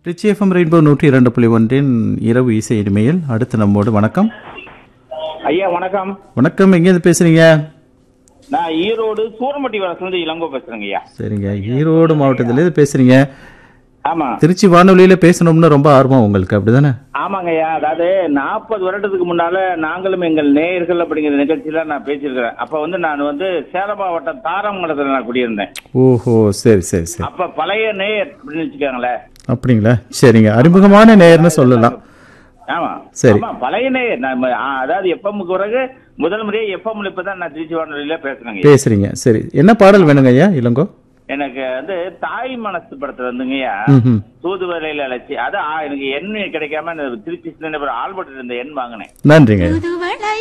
Rich FM rainbow நூற்றி இரண்டு புள்ளி ஒன்றின் இரவு இசை இனிமையில் அடுத்து நம்மோடு வணக்கம் ஐயா வணக்கம் வணக்கம் எங்கேருந்து பேசுறீங்க நான் ஈரோடு சூரமட்டி வரசுலேருந்து இளங்கோ பேசுறேங்க ஐயா சரிங்க ஈரோடு மாவட்டத்திலேருந்து பேசுறீங்க ஆமா திருச்சி வானொலியில பேசணும்னு ரொம்ப ஆர்வம் உங்களுக்கு அப்படிதானே ஆமாங்க ஐயா அதாவது நாற்பது வருடத்துக்கு முன்னால நாங்களும் எங்கள் நேயர்கள் அப்படிங்கிற நிகழ்ச்சியில நான் பேசியிருக்கிறேன் அப்ப வந்து நான் வந்து சேலம் மாவட்டம் தாரமங்கலத்துல நான் குடியிருந்தேன் ஓஹோ சரி சரி சரி அப்ப பழைய நேயர் அப்படின்னு வச்சுக்கோங்களேன் அப்படிங்களா சரிங்க அறிமுகமான நேயர்னு சொல்லலாம் ஆமா சரி. ஆமா பழைய நேயர் நான் ஆ, அதாவது எஃப்எம்க்கு பிறகு முதல் முறையே எஃப்எம் இப்பதான் நான் திருச்சி வானொலியில பேசுறேங்க பேசுறீங்க சரி என்ன பாடல் வேணுங்க ஐயா இளங்கோ எனக்கு வந்து தாய் மனசு படத்துல வந்துங்கய்யா ம் தூதுவரையில அழைச்சி அது ஆ, எனக்கு எண் கிடைக்காம நான் திருச்சி சின்ன ஆல்பர்ட் இருந்த எண் வாங்கினேன் நன்றிங்க ஐயா புதுவளை